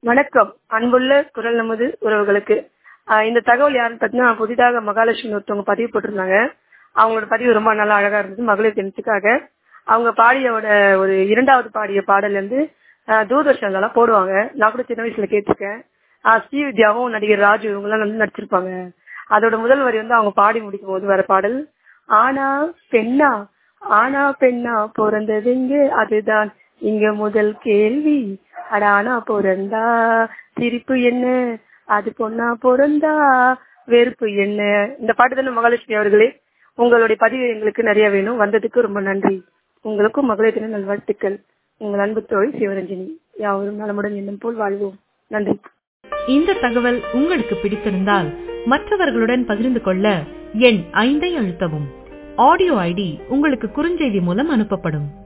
வணக்கம் அன்புள்ள குரல் நமது உறவுகளுக்கு ஆஹ் இந்த தகவல் யாருன்னு பார்த்தீங்கன்னா புதிதாக மகாலட்சுமி ஒருத்தவங்க பதிவு போட்டிருந்தாங்க அவங்களோட பதிவு ரொம்ப நல்லா அழகா இருந்தது மகளிர் தினத்துக்காக அவங்க பாடியோட ஒரு இரண்டாவது பாடிய பாடல் வந்து ஆஹ் தூர்தர்ஷன்லாம் போடுவாங்க நான் கூட சின்ன வயசுல கேட்டிருக்கேன் ஆஹ் ஸ்ரீவித்யாவும் நடிகர் ராஜு இவங்கெல்லாம் வந்து நடிச்சிருப்பாங்க அதோட முதல் வரி வந்து அவங்க பாடி முடிக்கும் போது வர பாடல் ஆனா பெண்ணா ஆனா பெண்ணா பிறந்ததுங்க அதுதான் இங்க முதல் கேள்வி அட ஆனா பிறந்தா சிரிப்பு என்ன அது பொண்ணா பிறந்தா வெறுப்பு என்ன இந்த பாட்டு தானே மகாலட்சுமி அவர்களே உங்களுடைய பதிவு எங்களுக்கு நிறைய வேணும் வந்ததுக்கு ரொம்ப நன்றி உங்களுக்கும் மகளிர் தின நல்வாழ்த்துக்கள் உங்கள் அன்பு தோழி சிவரஞ்சனி யாவரும் நலமுடன் எண்ணம் போல் வாழ்வோம் நன்றி இந்த தகவல் உங்களுக்கு பிடித்திருந்தால் மற்றவர்களுடன் பகிர்ந்து கொள்ள எண் ஐந்தை அழுத்தவும் ஆடியோ ஐடி உங்களுக்கு குறுஞ்செய்தி மூலம் அனுப்பப்படும்